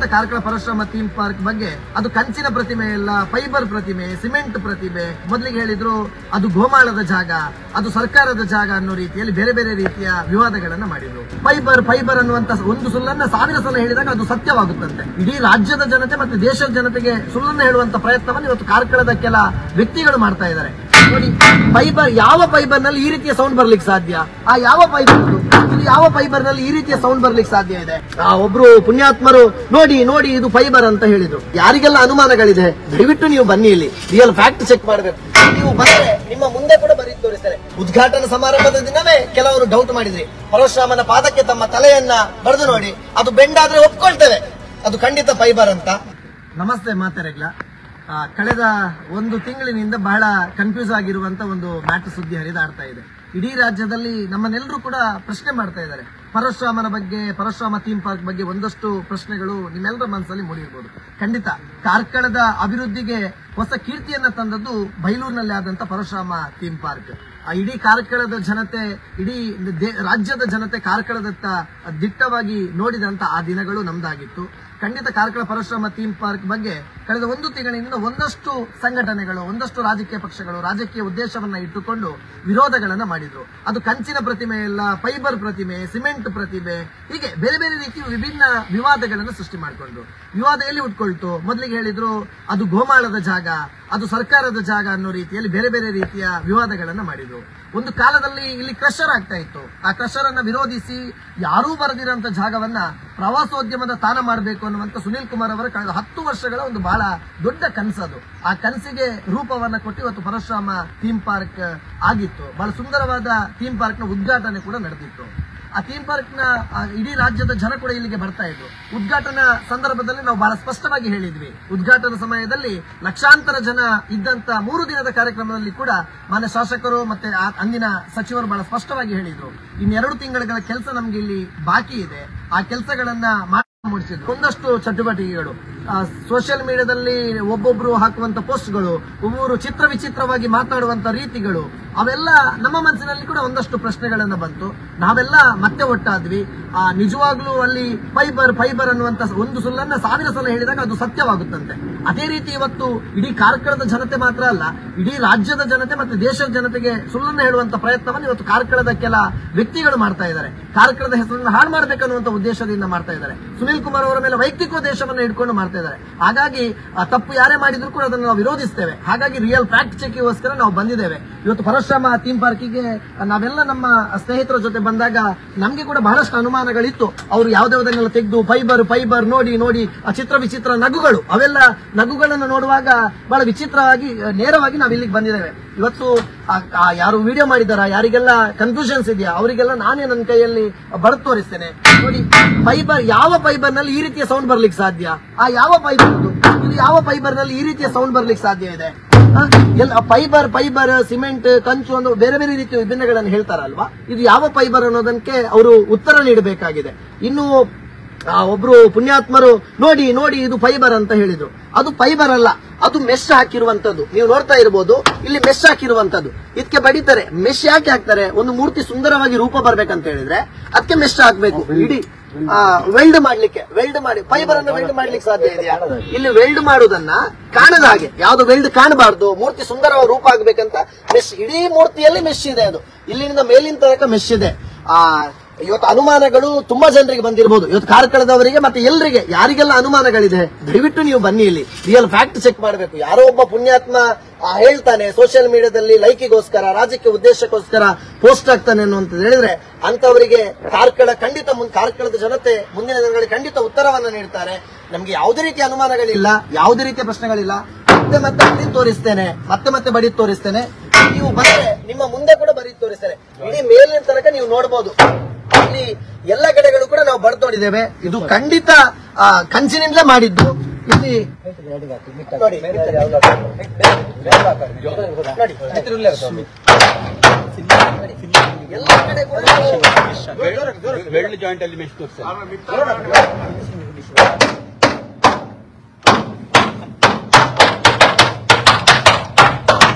Karkala Parashurama theme park ಬಗ್ಗೆ ಅದು ಕಂಚಿನ ಪ್ರತಿಮೆ ಇಲ್ಲ ಫೈಬರ್ ಪ್ರತಿಮೆ ಸಿಮೆಂಟ್ ಪ್ರತಿಮೆ ಮೊದಲಿಗೆ ಹೇಳಿದ್ರು ಅದು ಗೋಮಾಳದ ಜಾಗ ಅದು ಸರ್ಕಾರದ ಜಾಗ ಅನ್ನೋ ರೀತಿಯಲ್ಲಿ ಬೇರೆ ಬೇರೆ ರೀತಿಯ ವಿವಾದಗಳನ್ನ ಮಾಡಿದ್ರು ಫೈಬರ್ ಫೈಬರ್ ಅನ್ನುವಂತ ಒಂದು ಸುಳ್ಳನ್ನ ಸಾವಿರ ಸಲ ಹೇಳಿದಾಗ ಅದು ಸತ್ಯವಾಗುತ್ತಂತೆ ಇಡೀ ರಾಜ್ಯದ ಜನತೆ ಮತ್ತೆ ದೇಶದ ಜನತೆಗೆ ಸುಳ್ಳನ್ನ ಹೇಳುವಂತ ಪ್ರಯತ್ನವನ್ನು ಇವತ್ತು ಕಾರ್ಕಳದ ಕೆಲ ವ್ಯಕ್ತಿಗಳು ಮಾಡ್ತಾ ಇದ್ದಾರೆ ನೋಡಿ ಫೈಬರ್ ಯಾವ ಫೈಬರ್ ನಲ್ಲಿ ಈ ರೀತಿಯ ಸೌಂಡ್ ಬರ್ಲಿಕ್ಕೆ ಸಾಧ್ಯ ಆ ಯಾವ ಫೈಬರ್ ಇದು ಯಾವ ಫೈಬರ್ ನಲ್ಲಿ ಈ ರೀತಿಯ ಸೌಂಡ್ ಬರ್ಲಿಕ್ಕೆ ಸಾಧ್ಯ ಇದೆ ಆ ಒಬ್ರು ಪುಣ್ಯಾತ್ಮರು ನೋಡಿ ನೋಡಿ ಇದು ಫೈಬರ್ ಅಂತ ಹೇಳಿದ್ರು ಯಾರಿಗೆಲ್ಲ ಅನುಮಾನಗಳಿದೆ ದಯವಿಟ್ಟು ನೀವು ಬನ್ನಿ ಇಲ್ಲಿ ರಿಯಲ್ ಫ್ಯಾಕ್ಟ್ ಚೆಕ್ ಮಾಡಬೇಕು ನೀವು ಬಂದ್ರೆ ನಿಮ್ಮ ಮುಂದೆ ಕೂಡ ಬರೀ ತೋರಿಸ್ತಾರೆ ಉದ್ಘಾಟನಾ ಸಮಾರಂಭದ ದಿನವೇ ಕೆಲವರು ಡೌಟ್ ಮಾಡಿದ್ರಿ ಪರಶುರಾಮನ ಪಾದಕ್ಕೆ ತಮ್ಮ ತಲೆಯನ್ನ ಬರೆದು ನೋಡಿ ಅದು ಬೆಂಡಾದ್ರೆ ಒಪ್ಕೊಳ್ತೇವೆ ಅದು ಖಂಡಿತ ಫೈಬರ್ ಅಂತ ನಮಸ್ತೆ ಮಾತೆರೆಗ್ಲ ಆ, ಕಳೆದ ಒಂದು ತಿಂಗಳಿನಿಂದ ಬಹಳ ಕನ್ಫ್ಯೂಸ್ ಆಗಿರುವಂತ ಒಂದು ಮ್ಯಾಟ್ ಸುದ್ದಿ ಹರಿದಾಡ್ತಾ ಇದೆ ಇಡೀ ರಾಜ್ಯದಲ್ಲಿ ನಮ್ಮನ್ನೆಲ್ಲರೂ ಕೂಡ ಪ್ರಶ್ನೆ ಮಾಡ್ತಾ ಇದ್ದಾರೆ ಪರಶುರಾಮನ ಬಗ್ಗೆ ಪರಶುರಾಮ ಥೀಮ್ ಪಾರ್ಕ್ ಬಗ್ಗೆ ಒಂದಷ್ಟು ಪ್ರಶ್ನೆಗಳು ನಿಮ್ಮೆಲ್ಲರ ಮನಸ್ಸಲ್ಲಿ ಮೂಡಿರ್ಬೋದು ಖಂಡಿತ ಕಾರ್ಕಳದ ಅಭಿವೃದ್ಧಿಗೆ ಹೊಸ ಕೀರ್ತಿಯನ್ನ ತಂದದ್ದು ಬೈಲೂರಿನಲ್ಲಿ ಆದಂತ ಪರಶುರಾಮ ಥೀಮ್ ಪಾರ್ಕ್ ಆ ಇಡೀ ಕಾರ್ಕಳದ ಜನತೆ ಇಡೀ ದೇ- ರಾಜ್ಯದ ಜನತೆ ಕಾರ್ಕಳದತ್ತ ದಿಟ್ಟವಾಗಿ ನೋಡಿದಂತ ಆ ದಿನಗಳು ನಮ್ದಾಗಿತ್ತು ಖಂಡಿತ ಕಾರ್ಕಳ ಪರಶುರಾಮ ಥೀಮ್ ಪಾರ್ಕ್ ಬಗ್ಗೆ ಕಳೆದ ಒಂದು ತಿಂಗಳಿನಿಂದ ಒಂದಷ್ಟು ಸಂಘಟನೆಗಳು ಒಂದಷ್ಟು ರಾಜಕೀಯ ಪಕ್ಷಗಳು ರಾಜಕೀಯ ಉದ್ದೇಶವನ್ನ ಇಟ್ಟುಕೊಂಡು ವಿರೋಧಗಳನ್ನ ಮಾಡಿದ್ರು ಅದು ಕಂಚಿನ ಪ್ರತಿಮೆ ಇಲ್ಲ ಫೈಬರ್ ಪ್ರತಿಮೆ ಸಿಮೆಂಟ್ ಪ್ರತಿಮೆ ಹೀಗೆ ಬೇರೆ ಬೇರೆ ರೀತಿಯ ವಿಭಿನ್ನ ವಿವಾದಗಳನ್ನು ಸೃಷ್ಟಿ ಮಾಡಿಕೊಂಡ್ರು ವಿವಾದ ಎಲ್ಲಿ ಉಟ್ಕೊಳ್ತು ಮೊದಲಿಗೆ ಹೇಳಿದ್ರು ಅದು ಗೋಮಾಳದ ಜಾಗ ಅದು ಸರ್ಕಾರದ ಜಾಗ ಅನ್ನೋ ರೀತಿಯಲ್ಲಿ ಬೇರೆ ಬೇರೆ ರೀತಿಯ ವಿವಾದಗಳನ್ನ ಮಾಡಿದ್ರು ಒಂದು ಕಾಲದಲ್ಲಿ ಇಲ್ಲಿ ಕ್ರಷರ್ ಆಗ್ತಾ ಇತ್ತು ಆ ಕ್ರಷರ್ ಅನ್ನ ವಿರೋಧಿಸಿ ಯಾರೂ ಬರೆದಿರೋಂತ ಜಾಗವನ್ನ ಪ್ರವಾಸೋದ್ಯಮದ ತಾಣ ಮಾಡಬೇಕು ಅನ್ನುವಂತ ಸುನೀಲ್ ಕುಮಾರ್ ಅವರ ಕಳೆದ ಹತ್ತು ವರ್ಷಗಳ ಒಂದು ಬಹಳ ದೊಡ್ಡ ಕನಸದು ಆ ಕನಸಿಗೆ ರೂಪವನ್ನ ಕೊಟ್ಟು ಇವತ್ತು ಪರಶುರಾಮ ಥೀಮ್ ಪಾರ್ಕ್ ಆಗಿತ್ತು ಬಹಳ ಸುಂದರವಾದ ಥೀಮ್ ಪಾರ್ಕ್ ನ ಉದ್ಘಾಟನೆ ಕೂಡ ನಡೆದಿತ್ತು ಆ ಥೀಮ್ ಪಾರ್ಕ್ ನ ಆ, ಇಡೀ ರಾಜ್ಯದ ಜನ ಕೂಡ ಇಲ್ಲಿಗೆ ಬರ್ತಾ ಇದ್ರು ಉದ್ಘಾಟನಾ ಸಂದರ್ಭದಲ್ಲಿ ನಾವು ಬಹಳ ಸ್ಪಷ್ಟವಾಗಿ ಹೇಳಿದ್ವಿ ಉದ್ಘಾಟನಾ ಸಮಯದಲ್ಲಿ ಲಕ್ಷಾಂತರ ಜನ ಇದ್ದಂತ ಮೂರು ದಿನದ ಕಾರ್ಯಕ್ರಮದಲ್ಲಿ ಕೂಡ ಮಾನ್ಯ ಶಾಸಕರು ಮತ್ತೆ ಆ ಅಂದಿನ ಸಚಿವರು ಬಹಳ ಸ್ಪಷ್ಟವಾಗಿ ಹೇಳಿದ್ರು ಇನ್ನೆರಡು ತಿಂಗಳ ಕೆಲಸ ನಮ್ಗೆ ಇಲ್ಲಿ ಬಾಕಿ ಇದೆ ಆ ಕೆಲಸಗಳನ್ನ ಮೂಡಿಸಿದ್ರು ಒಂದಷ್ಟು ಚಟುವಟಿಕೆಗಳು ಸೋಷಿಯಲ್ ಮೀಡಿಯಾದಲ್ಲಿ ಒಬ್ಬೊಬ್ರು ಹಾಕುವಂತ ಪೋಸ್ಟ್ಗಳು ಒಬ್ಬೊಬ್ರು ಚಿತ್ರ ವಿಚಿತ್ರವಾಗಿ ಮಾತನಾಡುವಂತ ರೀತಿಗಳು ಅವೆಲ್ಲ ನಮ್ಮ ಮನಸ್ಸಿನಲ್ಲಿ ಕೂಡ ಒಂದಷ್ಟು ಪ್ರಶ್ನೆಗಳನ್ನ ಬಂತು ನಾವೆಲ್ಲ ಮತ್ತೆ ಒಟ್ಟಾದ್ವಿ ಆ ನಿಜವಾಗ್ಲೂ ಅಲ್ಲಿ ಫೈಬರ್ ಫೈಬರ್ ಅನ್ನುವಂತ ಒಂದು ಸುಳ್ಳನ್ನ ಸಾವಿರ ಸಲ ಹೇಳಿದಾಗ ಅದು ಸತ್ಯವಾಗುತ್ತಂತೆ ಅದೇ ರೀತಿ ಇವತ್ತು ಇಡೀ ಕಾರ್ಕಳದ ಜನತೆ ಮಾತ್ರ ಅಲ್ಲ ಇಡೀ ರಾಜ್ಯದ ಜನತೆ ಮತ್ತೆ ದೇಶದ ಜನತೆಗೆ ಸುಳ್ಳನ್ನ ಹೇಳುವಂತ ಪ್ರಯತ್ನವನ್ನು ಇವತ್ತು ಕಾರ್ಕಳದ ಕೆಲ ವ್ಯಕ್ತಿಗಳು ಮಾಡ್ತಾ ಇದ್ದಾರೆ ಕಾರ್ಕಳದ ಹೆಸರನ್ನು ಹಾಳು ಮಾಡ್ಬೇಕನ್ನುವಂತ ಉದ್ದೇಶದಿಂದ ಮಾಡ್ತಾ ಇದ್ದಾರೆ ಸುನೀಲ್ ಕುಮಾರ್ ಅವರ ಮೇಲೆ ವೈಯಕ್ತಿಕ ಉದ್ದೇಶವನ್ನು ಇಟ್ಕೊಂಡು ಮಾಡ್ತಾ ಇದ್ದಾರೆ ಹಾಗಾಗಿ ಆ ತಪ್ಪು ಯಾರೇ ಮಾಡಿದ್ರು ಕೂಡ ಅದನ್ನು ನಾವು ವಿರೋಧಿಸ್ತೇವೆ ಹಾಗಾಗಿ ರಿಯಲ್ ಫ್ಯಾಕ್ಟ್ ಚೆಕ್ಗೋಸ್ಕರ ನಾವು ಬಂದಿದ್ದೇವೆ ಇವತ್ತು ಪರಶುರಾಮ ಥೀಮ್ ಪಾರ್ಕಿಗೆ ನಾವೆಲ್ಲ ನಮ್ಮ ಸ್ನೇಹಿತರ ಜೊತೆ ಬಂದಾಗ ನಮ್ಗೆ ಕೂಡ ಬಹಳಷ್ಟು ಅನುಮಾನಗಳಿತ್ತು ಅವರು ಯಾವ್ದಾವ್ದನ್ನೆಲ್ಲ ತೆಗೆದು ಫೈಬರ್ ಫೈಬರ್ ನೋಡಿ ನೋಡಿ ಆ ಚಿತ್ರ ವಿಚಿತ್ರ ನಗುಗಳು ಅವೆಲ್ಲ ನಗುಗಳನ್ನು ನೋಡುವಾಗ ಬಹಳ ವಿಚಿತ್ರವಾಗಿ ಆ, ನೇರವಾಗಿ ನಾವು ಇಲ್ಲಿಗೆ ಬಂದಿದ್ದೇವೆ ಇವತ್ತು ಆ- ಆ ಯಾರು ವಿಡಿಯೋ ಮಾಡಿದಾರ ಯಾರಿಗೆಲ್ಲ ಕನ್ಫ್ಯೂಷನ್ಸ್ ಇದೆಯಾ ಅವರಿಗೆಲ್ಲ ನಾನೇ ನನ್ನ ಕೈಯಲ್ಲಿ ಬರೆದು ತೋರಿಸ್ತೇನೆ ನೋಡಿ ಫೈಬರ್ ಯಾವ ಫೈಬರ್ ನಲ್ಲಿ ಈ ರೀತಿಯ ಸೌಂಡ್ ಬರ್ಲಿಕ್ಕೆ ಸಾಧ್ಯ ಆ ಯಾವ ಫೈಬರ್ ಇದು ಇದು ಯಾವ ಫೈಬರ್ ನಲ್ಲಿ ಈ ರೀತಿಯ ಸೌಂಡ್ ಬರ್ಲಿಕ್ಕೆ ಸಾಧ್ಯ ಇದೆ ಆ, ಎಲ್ಲ ಫೈಬರ್ ಫೈಬರ್ ಸಿಮೆಂಟ್ ಕಂಚು ಅನ್ನೋ ಬೇರೆ ಬೇರೆ ರೀತಿಯ ವಿಭಿನ್ನಗಳನ್ನು ಹೇಳ್ತಾರಲ್ವಾ ಇದು ಯಾವ ಫೈಬರ್ ಅನ್ನೋದಕ್ಕೆ ಅವರು ಉತ್ತರ ನೀಡಬೇಕಾಗಿದೆ ಇನ್ನು ಆ, ಒಬ್ರು ಪುಣ್ಯಾತ್ಮರು ನೋಡಿ ನೋಡಿ ಇದು ಫೈಬರ್ ಅಂತ ಹೇಳಿದ್ರು ಅದು ಫೈಬರ್ ಅಲ್ಲ ಅದು ಮೆಶ್ ಹಾಕಿರುವಂತದ್ದು ನೀವು ನೋಡ್ತಾ ಇರಬಹುದು ಇಲ್ಲಿ ಮೆಶ್ ಹಾಕಿರುವಂತದ್ದು ಇದಕ್ಕೆ ಬಡಿತಾರೆ ಮೆಶ್ ಯಾಕೆ ಹಾಕ್ತಾರೆ ಒಂದು ಮೂರ್ತಿ ಸುಂದರವಾಗಿ ರೂಪ ಬರ್ಬೇಕಂತ ಹೇಳಿದ್ರೆ ಅದಕ್ಕೆ ಮೆಶ್ ಹಾಕ್ಬೇಕು ಇಡೀ ವೆಲ್ಡ್ ಮಾಡ್ಲಿಕ್ಕೆ ವೆಲ್ಡ್ ಮಾಡಿ ಫೈಬರ್ ಅನ್ನು ವೆಲ್ಡ್ ಮಾಡ್ಲಿಕ್ಕೆ ಸಾಧ್ಯ ಇದೆಯಾ ಇಲ್ಲಿ ವೆಲ್ಡ್ ಮಾಡುವುದನ್ನ ಕಾಣದ ಹಾಗೆ ಯಾವ್ದು ವೆಲ್ಡ್ ಕಾಣಬಾರ್ದು ಮೂರ್ತಿ ಸುಂದರವಾಗಿ ರೂಪ ಆಗ್ಬೇಕಂತ ಮೆಶ್ ಇಡೀ ಮೂರ್ತಿಯಲ್ಲಿ ಮೆಶ್ ಇದೆ ಅದು ಇಲ್ಲಿಂದ ಮೇಲಿನ ತನಕ ಮೆಶ್ ಇದೆ ಆ ಇವತ್ತು ಅನುಮಾನಗಳು ತುಂಬಾ ಜನರಿಗೆ ಬಂದಿರಬಹುದು ಇವತ್ತು ಕಾರ್ಕಳದವರಿಗೆ ಮತ್ತೆ ಎಲ್ಲರಿಗೆ ಯಾರಿಗೆಲ್ಲ ಅನುಮಾನಗಳಿದೆ ದಯವಿಟ್ಟು ನೀವು ಬನ್ನಿ ಇಲ್ಲಿ ರಿಯಲ್ ಫ್ಯಾಕ್ಟ್ ಚೆಕ್ ಮಾಡಬೇಕು ಯಾರೋ ಒಬ್ಬ ಪುಣ್ಯಾತ್ಮ ಆ, ಹೇಳ್ತಾನೆ ಸೋಷಿಯಲ್ ಮೀಡಿಯಾದಲ್ಲಿ ಲೈಕಿಗೋಸ್ಕರ ರಾಜಕೀಯ ಉದ್ದೇಶಕ್ಕೋಸ್ಕರ ಪೋಸ್ಟ್ ಆಗ್ತಾನೆ ಅನ್ನುವಂತ ಹೇಳಿದ್ರೆ ಅಂತವರಿಗೆ ಕಾರ್ಕಳ ಖಂಡಿತ ಮುನ್ ಕಾರ್ಕಳದ ಜನತೆ ಮುಂದಿನ ದಿನಗಳಲ್ಲಿ ಖಂಡಿತ ಉತ್ತರವನ್ನ ನೀಡ್ತಾರೆ ನಮ್ಗೆ ಯಾವುದೇ ರೀತಿಯ ಅನುಮಾನಗಳಿಲ್ಲ ಯಾವುದೇ ರೀತಿಯ ಪ್ರಶ್ನೆಗಳಿಲ್ಲ ಮತ್ತೆ ಮತ್ತೆ ಬರೀದ್ ತೋರಿಸ್ತೇನೆ ಮತ್ತೆ ಮತ್ತೆ ಬಡಿದ್ ತೋರಿಸ್ತೇನೆ ನೀವು ಬಂದ್ರೆ ನಿಮ್ಮ ಮುಂದೆ ಕೂಡ ಬರೀದ್ ತೋರಿಸ್ತೇನೆ ಇಡೀ ಮೇಲಿನ ತನಕ ನೀವು ನೋಡಬಹುದು ಇಲ್ಲಿ ಎಲ್ಲ ಕಡೆಗಳು ಕೂಡ ನಾವು ಬರ್ದು ನೋಡಿದ್ದೇವೆ ಇದು ಖಂಡಿತ ಆ, ಕಂಚಿನಿಂದಲೇ ಮಾಡಿದ್ದು ಇಲ್ಲಿ ನೋಡಿ ನೋಡಿ ಎಲ್ಲ ಕಡೆ ಕೂಡ ವೆಲ್ಡ್ ಜಾಯಿಂಟ್ ಅಲ್ಲಿ ಮೆಶ್ ತೋರಿಸಿ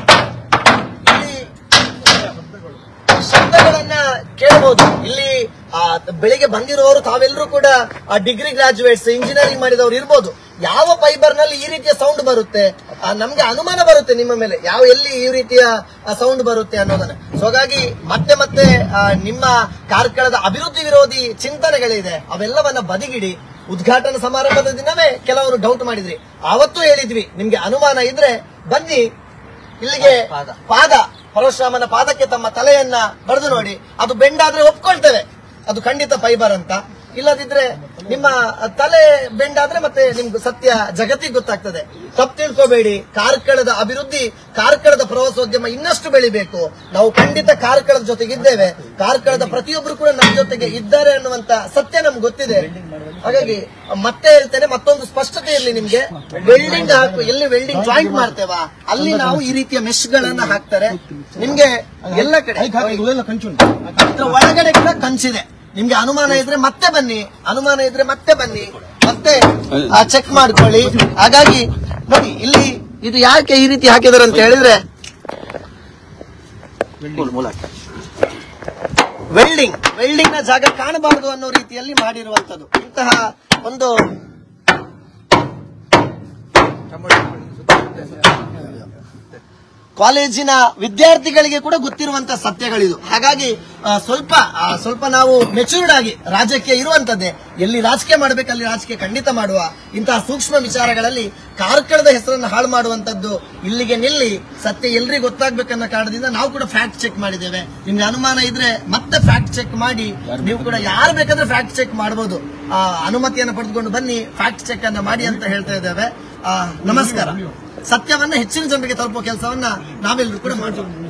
ಇಲ್ಲಿ ಶಬ್ದಗಳನ್ನ ಕೇಳಬಹುದು ಇಲ್ಲಿ ಆ, ಬೆಳಿಗ್ಗೆ ಬಂದಿರುವವರು ತಾವೆಲ್ಲರೂ ಕೂಡ ಡಿಗ್ರಿ ಗ್ರಾಜುಯೇಟ್ಸ್ ಇಂಜಿನಿಯರಿಂಗ್ ಮಾಡಿದವರು ಇರ್ಬೋದು ಯಾವ ಫೈಬರ್ ನಲ್ಲಿ ಈ ರೀತಿಯ ಸೌಂಡ್ ಬರುತ್ತೆ ಆ, ನಮ್ಗೆ ಅನುಮಾನ ಬರುತ್ತೆ ನಿಮ್ಮ ಮೇಲೆ ಯಾವ ಎಲ್ಲಿ ಈ ರೀತಿಯ ಸೌಂಡ್ ಬರುತ್ತೆ ಅನ್ನೋದನ್ನ ಸೊ ಹಾಗಾಗಿ ಮತ್ತೆ ಮತ್ತೆ ಆ, ನಿಮ್ಮ ಕಾರ್ಕಳದ ಅಭಿವೃದ್ಧಿ ವಿರೋಧಿ ಚಿಂತನೆಗಳಿದೆ ಅವೆಲ್ಲವನ್ನ ಬದಿಗಿಡಿ ಉದ್ಘಾಟನಾ ಸಮಾರಂಭದ ದಿನವೇ ಕೆಲವರು ಡೌಟ್ ಮಾಡಿದ್ರಿ ಆವತ್ತೂ ಹೇಳಿದ್ವಿ ನಿಮ್ಗೆ ಅನುಮಾನ ಇದ್ರೆ ಬನ್ನಿ ಇಲ್ಲಿಗೆ ಪಾದ ಪರಶುರಾಮನ ಪಾದಕ್ಕೆ ತಮ್ಮ ತಲೆಯನ್ನ ಬರೆದು ನೋಡಿ ಅದು ಬೆಂಡಾದ್ರೆ ಒಪ್ಕೊಳ್ತೇವೆ ಅದು ಖಂಡಿತ ಫೈಬರ್ ಅಂತ ಇಲ್ಲದಿದ್ರೆ ನಿಮ್ಮ ತಲೆ ಬೆಂಡಾದ್ರೆ ಮತ್ತೆ ನಿಮ್ಗೆ ಸತ್ಯ ಜಗತ್ತಿಗೆ ಗೊತ್ತಾಗ್ತದೆ ತಪ್ಪು ತಿಳ್ಕೋಬೇಡಿ ಕಾರ್ಕಳದ ಅಭಿವೃದ್ಧಿ ಕಾರ್ಕಳದ ಪ್ರವಾಸೋದ್ಯಮ ಇನ್ನಷ್ಟು ಬೆಳಿಬೇಕು ನಾವು ಖಂಡಿತ ಕಾರ್ಕಳದ ಜೊತೆಗಿದ್ದೇವೆ ಕಾರ್ಕಳದ ಪ್ರತಿಯೊಬ್ಬರು ಕೂಡ ನಮ್ಮ ಜೊತೆಗೆ ಇದ್ದಾರೆ ಅನ್ನುವಂತ ಸತ್ಯ ನಮ್ಗೆ ಗೊತ್ತಿದೆ ಹಾಗಾಗಿ ಮತ್ತೆ ಹೇಳ್ತೇನೆ ಮತ್ತೊಂದು ಸ್ಪಷ್ಟತೆ ಇರಲಿ ನಿಮ್ಗೆ ವೆಲ್ಡಿಂಗ್ ಹಾಕು ಎಲ್ಲಿ ವೆಲ್ಡಿಂಗ್ ಜಾಯಿಂಟ್ ಮಾಡ್ತೇವಾ ಅಲ್ಲಿ ನಾವು ಈ ರೀತಿಯ ಮೆಶ್ ಗಳನ್ನ ಹಾಕ್ತಾರೆ ನಿಮ್ಗೆ ಎಲ್ಲ ಕಡೆ ಅದ್ರ ಒಳಗಡೆ ಕೂಡ ಕಂಚಿದೆ ನಿಮ್ಗೆ ಅನುಮಾನ ಇದ್ರೆ ಮತ್ತೆ ಬನ್ನಿ ಅನುಮಾನ ಇದ್ರೆ ಮತ್ತೆ ಬನ್ನಿ ಮತ್ತೆ ಚೆಕ್ ಮಾಡ್ಕೊಳ್ಳಿ ಹಾಗಾಗಿ ನೋಡಿ ಇಲ್ಲಿ ಇದು ಯಾಕೆ ಈ ರೀತಿ ಹಾಕಿದಾರೆ ಅಂತ ಹೇಳಿದ್ರೆ ವೆಲ್ಡಿಂಗ್ ವೆಲ್ಡಿಂಗ್ ನ ಜಾಗ ಕಾಣಬಾರದು ಅನ್ನೋ ರೀತಿಯಲ್ಲಿ ಮಾಡಿರುವಂತದ್ದು ಇಂತಹ ಒಂದು ಕಾಲೇಜಿನ ವಿದ್ಯಾರ್ಥಿಗಳಿಗೆ ಕೂಡ ಗೊತ್ತಿರುವಂತಹ ಸತ್ಯಗಳಿದು ಹಾಗಾಗಿ ಆ, ಸ್ವಲ್ಪ ಆ, ಸ್ವಲ್ಪ ನಾವು ಮೆಚೂರ್ಡ್ ಆಗಿ ರಾಜ್ಯಕ್ಕೆ ಇರುವಂತದ್ದೇ ಎಲ್ಲಿ ರಾಜಕೀಯ ಮಾಡ್ಬೇಕು ಅಲ್ಲಿ ರಾಜಕೀಯ ಖಂಡಿತ ಮಾಡುವ ಇಂತಹ ಸೂಕ್ಷ್ಮ ವಿಚಾರಗಳಲ್ಲಿ ಕಾರ್ಕಳದ ಹೆಸರನ್ನು ಹಾಳು ಮಾಡುವಂತದ್ದು ಇಲ್ಲಿಗೆ ನಿಲ್ಲಿ ಸತ್ಯ ಎಲ್ರಿಗೂ ಗೊತ್ತಾಗ್ಬೇಕನ್ನೋ ಕಾರಣದಿಂದ ನಾವು ಕೂಡ ಫ್ಯಾಕ್ಟ್ ಚೆಕ್ ಮಾಡಿದ್ದೇವೆ ನಿಮ್ಗೆ ಅನುಮಾನ ಇದ್ರೆ ಮತ್ತೆ ಫ್ಯಾಕ್ಟ್ ಚೆಕ್ ಮಾಡಿ ನೀವು ಕೂಡ ಯಾರು ಬೇಕಾದ್ರೆ ಫ್ಯಾಕ್ಟ್ ಚೆಕ್ ಮಾಡಬಹುದು ಆ, ಅನುಮತಿಯನ್ನು ಪಡೆದುಕೊಂಡು ಬನ್ನಿ ಫ್ಯಾಕ್ಟ್ ಚೆಕ್ ಅನ್ನ ಮಾಡಿ ಅಂತ ಹೇಳ್ತಾ ಇದ್ದೇವೆ ಆ, ನಮಸ್ಕಾರ ಸತ್ಯವನ್ನ ಹೆಚ್ಚಿನ ಜನರಿಗೆ ತಲುಪುವ ಕೆಲಸವನ್ನ ನಾವೆಲ್ಲರೂ ಕೂಡ ಮಾಡ್ತೀವಿ